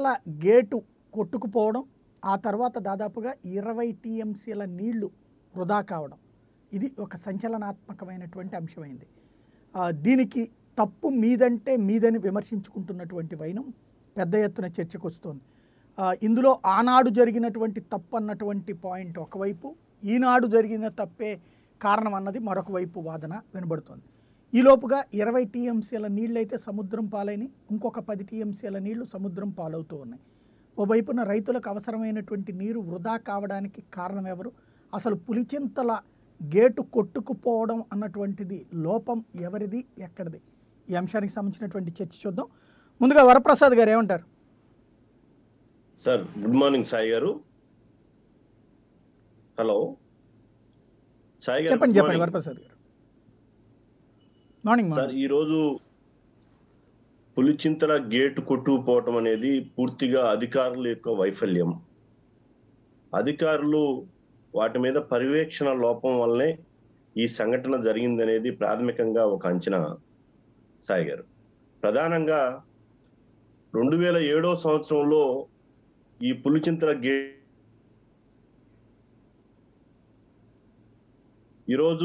Pulichintala gate కొట్టుకుపోవడం ఆ తర్వాత దాదాపుగా ఇరవై టీఎంసీల నీళ్లు వృధా కావడం ఇది ఒక సంచలనాత్మకమైనటువంటి అంశమైంది ఆ, దీనికి తప్పు మీదంటే మీదని విమర్శించుకుంటున్నటువంటి వైనం పెద్ద ఎత్తున చర్చకు వస్తోంది ఆ, ఇందులో ఆనాడు జరిగినటువంటి తప్పు అన్నటువంటి పాయింట్ ఒకవైపు ఈనాడు జరిగిన తప్పే కారణం అన్నది మరొక వైపు వాదన వినబడుతోంది ఈలోపుగా ఇరవై టీఎంసీల నీళ్ళైతే సముద్రం పాలైన ఇంకొక పది టీఎంసీల నీళ్లు సముద్రం పాలవుతూ ఉన్నాయి ఓవైపున రైతులకు అవసరమైనటువంటి నీరు వృధా కావడానికి కారణం ఎవరు అసలు పులిచింతల గేటు కొట్టుకుపోవడం అన్నటువంటిది లోపం ఎవరిది ఎక్కడిది ఈ అంశానికి సంబంధించినటువంటి చర్చ చూద్దాం ముందుగా వరప్రసాద్ గారు ఏమంటారు సార్ గుడ్ మార్నింగ్ సాయి గారు హలో సాయి గారు చెప్పండి good చెప్పండి morning. వరప్రసాద్ గారు మార్నింగ్ సార్ మార్నింగ్ ఈ రోజు పులిచింతల గేటు కొట్టుకుపోవటం అనేది పూర్తిగా అధికారుల యొక్క వైఫల్యం అధికారులు వాటి మీద పర్యవేక్షణ లోపం వల్లనే ఈ సంఘటన జరిగిందనేది ప్రాథమికంగా ఒక అంచనా సాయి గారు ప్రధానంగా రెండు వేల ఏడో సంవత్సరంలో ఈ పులిచింతల గే ఈరోజు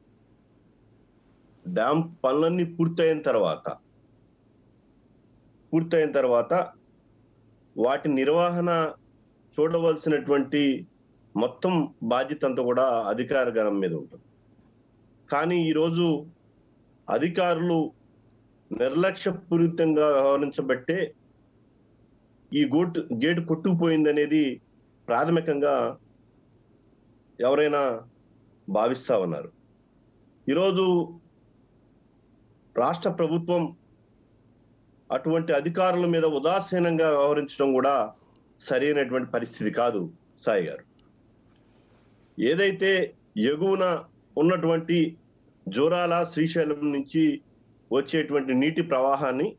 డ్యామ్ పనులన్నీ పూర్తయిన తర్వాత పూర్తయిన తర్వాత వాటి నిర్వహణ చూడవలసినటువంటి మొత్తం బాధ్యత అంతా కూడా అధికార గణం మీద ఉంటుంది కానీ ఈరోజు అధికారులు నిర్లక్ష్యపూరితంగా వ్యవహరించబట్టే ఈ గోటు గేటు కొట్టుకుపోయిందనేది ప్రాథమికంగా ఎవరైనా భావిస్తా ఉన్నారు ఈరోజు రాష్ట్ర ప్రభుత్వం అటువంటి అధికారుల మీద ఉదాసీనంగా వ్యవహరించడం కూడా సరైనటువంటి పరిస్థితి కాదు సాయి గారు ఏదైతే ఎగువన ఉన్నటువంటి జోరాల శ్రీశైలం నుంచి వచ్చేటువంటి నీటి ప్రవాహాన్ని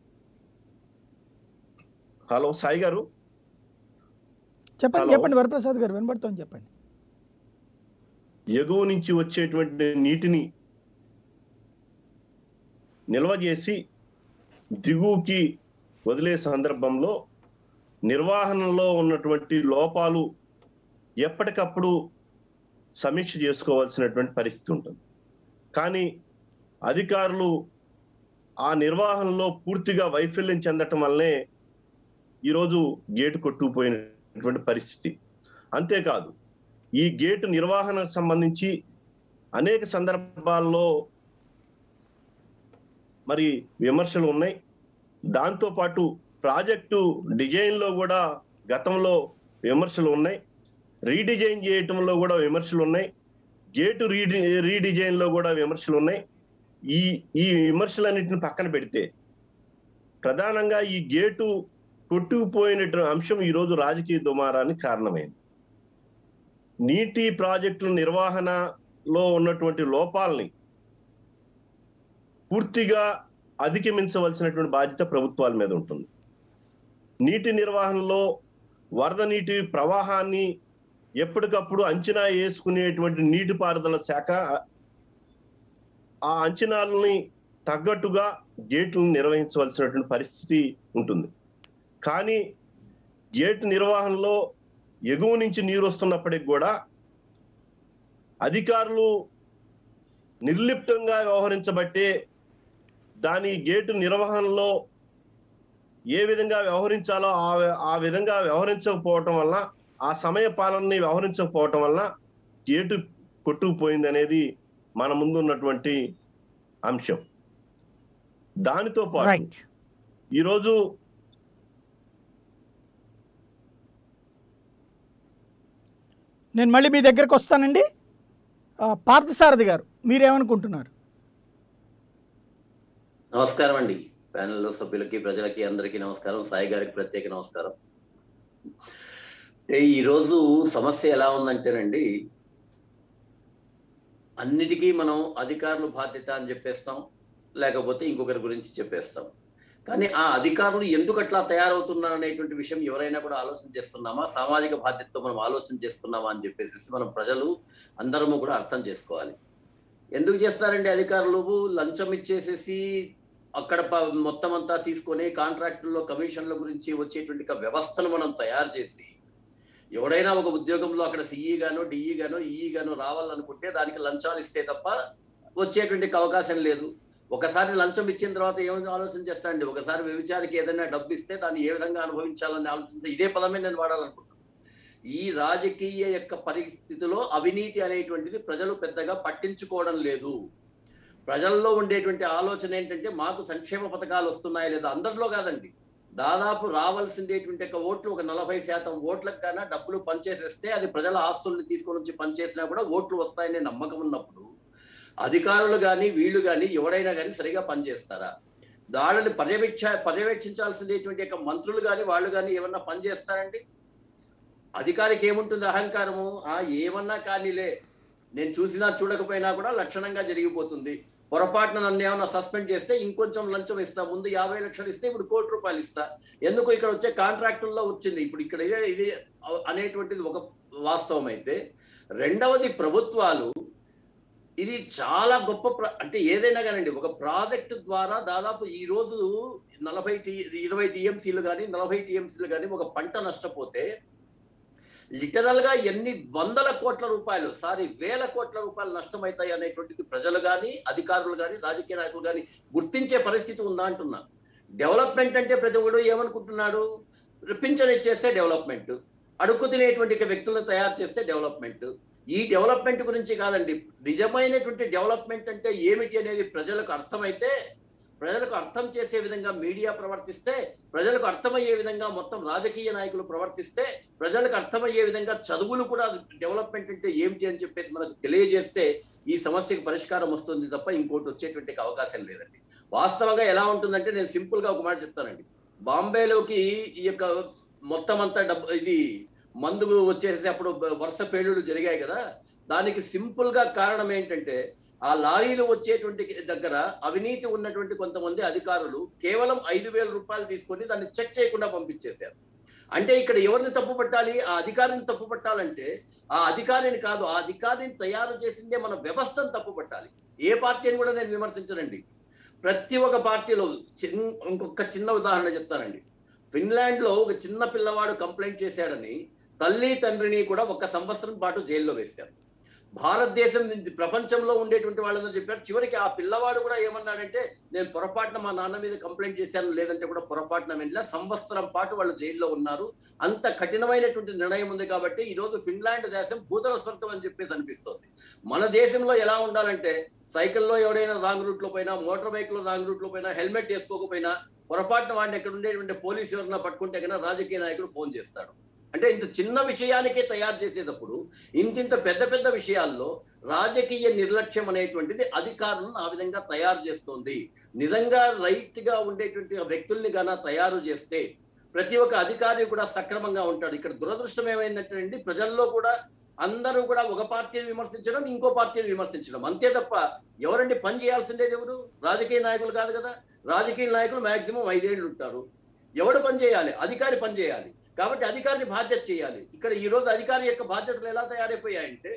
హలో సాయి గారు చెప్పండి Hello. చెప్పండి వరప్రసాద్ గారు వినబడుతోంది చెప్పండి ఎగువ నుంచి వచ్చేటువంటి నీటిని నిల్వ చేసి దిగువకి వదిలే సందర్భంలో నిర్వహణలో ఉన్నటువంటి లోపాలు ఎప్పటికప్పుడు సమీక్ష చేసుకోవాల్సినటువంటి పరిస్థితి ఉంటుంది కానీ అధికారులు ఆ నిర్వహణలో పూర్తిగా వైఫల్యం చెందటం వల్లనే ఈరోజు గేటు కొట్టుకుపోయినటువంటి పరిస్థితి అంతేకాదు ఈ గేటు నిర్వహణకు సంబంధించి అనేక సందర్భాల్లో మరి విమర్శలు ఉన్నాయి దాంతో పాటు ప్రాజెక్టు డిజైన్ లో కూడా గతంలో విమర్శలు ఉన్నాయి రీడిజైన్ చేయటంలో కూడా విమర్శలు ఉన్నాయి గేటు రీడి రీడిజైన్ లో కూడా విమర్శలు ఉన్నాయి ఈ ఈ విమర్శలన్నింటిని పక్కన పెడితే ప్రధానంగా ఈ గేటు కొట్టుకుపోయినటువంటి అంశం ఈరోజు రాజకీయ దుమారానికి కారణమైంది నీటి ప్రాజెక్టుల నిర్వహణలో ఉన్నటువంటి లోపాలని పూర్తిగా అధిగమించవలసినటువంటి బాధ్యత ప్రభుత్వాల మీద ఉంటుంది నీటి నిర్వహణలో వరద నీటి ప్రవాహాన్ని ఎప్పటికప్పుడు అంచనా వేసుకునేటువంటి నీటిపారుదల శాఖ ఆ అంచనాలని తగ్గట్టుగా గేట్లను నిర్వహించవలసినటువంటి పరిస్థితి ఉంటుంది కానీ గేట్ నిర్వహణలో ఎగువ నుంచి నీరు వస్తున్నప్పటికి కూడా అధికారులు నిర్లిప్తంగా వ్యవహరించబట్టే దాని గేటు నిర్వహణలో ఏ విధంగా వ్యవహరించాలో ఆ ఆ విధంగా వ్యవహరించకపోవటం వల్ల ఆ సమయ పాలనని వ్యవహరించకపోవటం వల్ల గేటు కొట్టుకుపోయింది అనేది మన ముందు ఉన్నటువంటి అంశం దానితో పాటు రైట్ ఈరోజు నేను మళ్ళీ మీ దగ్గరకు వస్తానండి ఆ, పార్థసారథి గారు మీరేమనుకుంటున్నారు నమస్కారం అండి ప్యానెల్లో సభ్యులకి ప్రజలకి అందరికీ నమస్కారం సాయి గారికి ప్రత్యేక నమస్కారం అంటే ఈరోజు సమస్య ఎలా ఉందంటేనండి అన్నిటికీ మనం అధికారులు బాధ్యత అని చెప్పేస్తాం లేకపోతే ఇంకొకరి గురించి చెప్పేస్తాం కానీ ఆ అధికారులు ఎందుకు అట్లా తయారవుతున్నారు అనేటువంటి విషయం ఎవరైనా కూడా ఆలోచన చేస్తున్నామా సామాజిక బాధ్యతతో మనం ఆలోచన చేస్తున్నామా అని చెప్పేసి మనం ప్రజలు అందరము కూడా అర్థం చేసుకోవాలి ఎందుకు చేస్తారండి అధికారులు లంచం ఇచ్చేసేసి అక్కడ ప- మొత్తం అంతా తీసుకొని కాంట్రాక్టుల్లో కమిషన్ల గురించి వచ్చేటువంటి ఒక వ్యవస్థను మనం తయారు చేసి ఎవడైనా ఒక ఉద్యోగంలో అక్కడ సిఈ గానో డిఈ గానో ఈఈ గానో రావాలనుకుంటే దానికి లంచాలు ఇస్తే తప్ప వచ్చేటువంటి అవకాశం లేదు ఒకసారి లంచం ఇచ్చిన తర్వాత ఏమైనా ఆలోచన చేస్తానండి ఒకసారి వ్యభిచారికి ఏదైనా డబ్బు ఇస్తే దాన్ని ఏ విధంగా అనుభవించాలని ఆలోచించే ఇదే పదమే నేను వాడాలనుకుంటున్నాను ఈ రాజకీయ యొక్క పరిస్థితిలో అవినీతి అనేటువంటిది ప్రజలు పెద్దగా పట్టించుకోవడం లేదు ప్రజల్లో ఉండేటువంటి ఆలోచన ఏంటంటే మాకు సంక్షేమ పథకాలు వస్తున్నాయా లేదా అందరిలో కాదండి దాదాపు రావాల్సిందేటువంటి ఒక ఓట్లు ఒక నలభై శాతం ఓట్లకు గానా డబ్బులు పనిచేసేస్తే అది ప్రజల ఆస్తుల్ని తీసుకొని వచ్చి పనిచేసినా కూడా ఓట్లు వస్తాయనే నమ్మకం ఉన్నప్పుడు అధికారులు కానీ వీళ్ళు కానీ ఎవడైనా కానీ సరిగా పనిచేస్తారా దాడిని పర్యవేక్ష పర్యవేక్షించాల్సినటువంటి యొక్క మంత్రులు కానీ వాళ్ళు కానీ ఏమన్నా పనిచేస్తారండి అధికారికి ఏముంటుంది అహంకారము ఆ ఏమన్నా కానీలే నేను చూసినా చూడకపోయినా కూడా లక్షణంగా జరిగిపోతుంది పొరపాటున నన్ను ఏమన్నా సస్పెండ్ చేస్తే ఇంకొంచెం లంచం ఇస్తా ముందు యాభై లక్షలు ఇస్తే ఇప్పుడు కోటి రూపాయలు ఇస్తా ఎందుకు ఇక్కడ వచ్చే కాంట్రాక్టుల్లో వచ్చింది ఇప్పుడు ఇక్కడ ఇదే ఇది అనేటువంటిది ఒక వాస్తవం అయితే రెండవది ప్రభుత్వాలు ఇది చాలా గొప్ప ప్ర అంటే ఏదైనా కానండి ఒక ప్రాజెక్ట్ ద్వారా దాదాపు ఈ రోజు నలభై టీ ఇరవై టీఎంసీలు కానీ నలభై టీఎంసీలు కానీ ఒక పంట నష్టపోతే లిటరల్ గా ఎన్ని వందల కోట్ల రూపాయలు సారీ వేల కోట్ల రూపాయలు నష్టమవుతాయి అనేటువంటిది ప్రజలు కానీ అధికారులు కానీ రాజకీయ నాయకులు కానీ గుర్తించే పరిస్థితి ఉందా అంటున్నా డెవలప్మెంట్ అంటే ప్రతి ఒక్కడు ఏమనుకుంటున్నాడు పింఛన్ ఇచ్చేస్తే డెవలప్మెంట్ అడుక్కు తినేటువంటి వ్యక్తులను తయారు చేస్తే డెవలప్మెంట్ ఈ డెవలప్మెంట్ గురించి కాదండి నిజమైనటువంటి డెవలప్మెంట్ అంటే ఏమిటి అనేది ప్రజలకు అర్థమైతే ప్రజలకు అర్థం చేసే విధంగా మీడియా ప్రవర్తిస్తే ప్రజలకు అర్థమయ్యే విధంగా మొత్తం రాజకీయ నాయకులు ప్రవర్తిస్తే ప్రజలకు అర్థమయ్యే విధంగా చదువులు కూడా డెవలప్మెంట్ అంటే ఏమిటి అని చెప్పేసి మనకు తెలియజేస్తే ఈ సమస్యకు పరిష్కారం వస్తుంది తప్ప ఇంకోటి వచ్చేటువంటి అవకాశం లేదండి వాస్తవంగా ఎలా ఉంటుందంటే నేను సింపుల్ గా ఒక మాట చెప్తానండి బాంబేలోకి ఈ యొక్క మొత్తం అంతా డబ్బు ఇది మందు వచ్చేసి అప్పుడు వరుస పేలుళ్ళు జరిగాయి కదా దానికి సింపుల్ గా కారణం ఏంటంటే ఆ లారీలు వచ్చేటువంటి దగ్గర అవినీతి ఉన్నటువంటి కొంతమంది అధికారులు కేవలం ఐదు వేల రూపాయలు తీసుకొని దాన్ని చెక్ చేయకుండా పంపించేశారు అంటే ఇక్కడ ఎవరిని తప్పు పట్టాలి ఆ అధికారిని తప్పు పట్టాలంటే ఆ అధికారిని కాదు ఆ అధికారిని తయారు చేసిందే మన వ్యవస్థను తప్పు పట్టాలి ఏ పార్టీని కూడా నేను విమర్శించనండి ప్రతి ఒక్క పార్టీలో చిన్న ఇంకొక చిన్న ఉదాహరణ చెప్తానండి ఫిన్లాండ్ లో ఒక చిన్న పిల్లవాడు కంప్లైంట్ చేశాడని తల్లి తండ్రిని కూడా ఒక సంవత్సరం పాటు జైల్లో వేశారు భారతదేశం ప్రపంచంలో ఉండేటువంటి వాళ్ళందరూ చెప్పారు చివరికి ఆ పిల్లవాడు కూడా ఏమన్నాడంటే నేను పొరపాటున మా నాన్న మీద కంప్లైంట్ చేశాను లేదంటే కూడా పొరపాటున వెళ్ళిన సంవత్సరం పాటు వాళ్ళు జైల్లో ఉన్నారు అంత కఠినమైనటువంటి నిర్ణయం ఉంది కాబట్టి ఈ రోజు ఫిన్లాండ్ దేశం భూతల స్వర్గం అని చెప్పేసి అనిపిస్తోంది మన దేశంలో ఎలా ఉండాలంటే సైకిల్లో ఎవడైనా రాంగ్ రూట్ లో పోయినా మోటార్ బైక్ లో రాంగ్ రూట్ లో పోయినా హెల్మెట్ వేసుకోకపోయినా పొరపాటున వాడిని ఎక్కడ ఉండేటువంటి పోలీసు ఎవరన్నా పట్టుకుంటే కన్నా రాజకీయ నాయకుడు ఫోన్ చేస్తాడు అంటే ఇంత చిన్న విషయానికే తయారు చేసేటప్పుడు ఇంతింత పెద్ద పెద్ద విషయాల్లో రాజకీయ నిర్లక్ష్యం అనేటువంటిది అధికారులను ఆ విధంగా తయారు చేస్తోంది నిజంగా రైట్ గా ఉండేటువంటి వ్యక్తుల్ని గాన తయారు చేస్తే ప్రతి ఒక్క అధికారి కూడా సక్రమంగా ఉంటాడు ఇక్కడ దురదృష్టం ఏమైందంటే ప్రజల్లో కూడా అందరూ కూడా ఒక పార్టీని విమర్శించడం ఇంకో పార్టీని విమర్శించడం అంతే తప్ప ఎవరండి పని చేయాల్సిండేది ఎవరు రాజకీయ నాయకులు కాదు కదా రాజకీయ నాయకులు మాక్సిమం ఐదేళ్ళు ఉంటారు ఎవడు పని చేయాలి అధికారి పని చేయాలి కాబట్టి అధికారిని బాధ్యత చేయాలి ఇక్కడ ఈ రోజు అధికారి యొక్క బాధ్యతలు ఎలా తయారైపోయాయంటే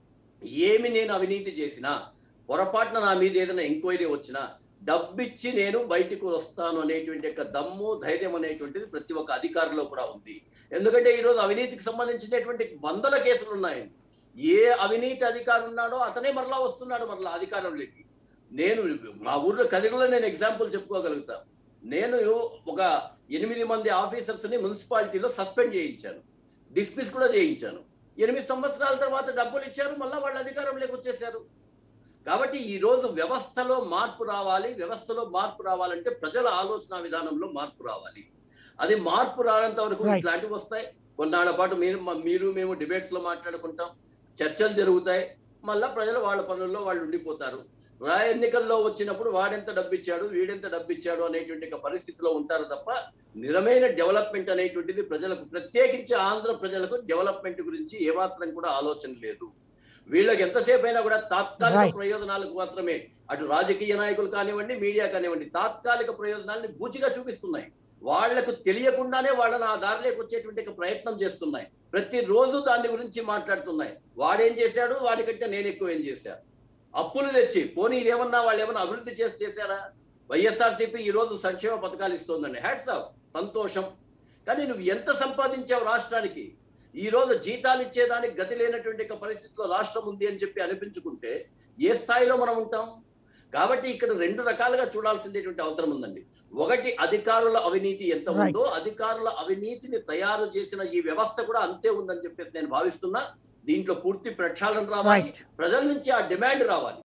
ఏమి నేను అవినీతి చేసినా పొరపాటున నా మీద ఏదైనా ఎంక్వైరీ వచ్చినా డబ్బిచ్చి నేను బయటకు వస్తాను అనేటువంటి యొక్క దమ్ము ధైర్యం అనేటువంటిది ప్రతి ఒక్క అధికారిలో కూడా ఉంది ఎందుకంటే ఈ రోజు అవినీతికి సంబంధించినటువంటి వందల కేసులు ఉన్నాయండి ఏ అవినీతి అధికారి ఉన్నాడో అతనే మరలా వస్తున్నాడు మరలా అధికారంలోకి నేను మా ఊర్లో కదిరిలో నేను ఎగ్జాంపుల్ చెప్పుకోగలుగుతా నేను ఒక ఎనిమిది మంది ఆఫీసర్స్ ని మున్సిపాలిటీలో సస్పెండ్ చేయించాను డిస్మిస్ కూడా చేయించాను ఎనిమిది సంవత్సరాల తర్వాత డబ్బులు ఇచ్చారు మళ్ళీ వాళ్ళ అధికారంలోకి వచ్చేసారు కాబట్టి ఈ రోజు వ్యవస్థలో మార్పు రావాలి వ్యవస్థలో మార్పు రావాలంటే ప్రజల ఆలోచన విధానంలో మార్పు రావాలి అది మార్పు రానంత వరకు Right. ఇట్లాంటివి వస్తాయి కొన్నాళ్ళ పాటు మీరు మీరు మేము డిబేట్స్ లో మాట్లాడుకుంటాం చర్చలు జరుగుతాయి మళ్ళా ప్రజలు వాళ్ళ పనుల్లో వాళ్ళు ఉండిపోతారు రా ఎన్నికల్లో వచ్చినప్పుడు వాడెంత డబ్బు ఇచ్చాడు వీడెంత డబ్బు ఇచ్చాడు అనేటువంటి ఒక పరిస్థితిలో ఉంటారు తప్ప నిజమైన డెవలప్మెంట్ అనేటువంటిది ప్రజలకు ప్రత్యేకించి ఆంధ్ర ప్రజలకు డెవలప్మెంట్ గురించి ఏమాత్రం కూడా ఆలోచన లేదు వీళ్ళకి ఎంతసేపు అయినా కూడా తాత్కాలిక Right. ప్రయోజనాలకు మాత్రమే అటు రాజకీయ నాయకులు కానివ్వండి మీడియా కానివ్వండి తాత్కాలిక ప్రయోజనాల్ని బూచిగా చూపిస్తున్నాయి వాళ్లకు తెలియకుండానే వాళ్ళని ఆ దారిలోకి వచ్చేటువంటి ఒక ప్రయత్నం చేస్తున్నాయి ప్రతిరోజు దాని గురించి మాట్లాడుతున్నాయి వాడేం చేశాడు వాడికంటే నేను ఎక్కువ ఏం చేశా అప్పులు తెచ్చి పోనీ ఇదేమన్నా వాళ్ళు ఏమన్నా అభివృద్ధి చేసి చేశారా వైఎస్ఆర్సీపీ ఈ రోజు సంక్షేమ పథకాలు ఇస్తోందండి హ్యాట్స్ ఆఫ్ సంతోషం కానీ నువ్వు ఎంత సంపాదించావు రాష్ట్రానికి ఈ రోజు జీతాలు ఇచ్చేదానికి గతి లేనటువంటి ఒక పరిస్థితిలో రాష్ట్రం ఉంది అని చెప్పి అనిపించుకుంటే ఏ స్థాయిలో మనం ఉంటాం కాబట్టి ఇక్కడ రెండు రకాలుగా చూడాల్సినటువంటి అవసరం ఉందండి ఒకటి అధికారుల అవినీతి ఎంత ఉందో అధికారుల అవినీతిని తయారు చేసిన ఈ వ్యవస్థ కూడా అంతే ఉందని చెప్పేసి నేను భావిస్తున్నా దీంట్లో పూర్తి ప్రక్షాళన రావాలి రైట్ ప్రజల నుంచి ఆ డిమాండ్ రావాలి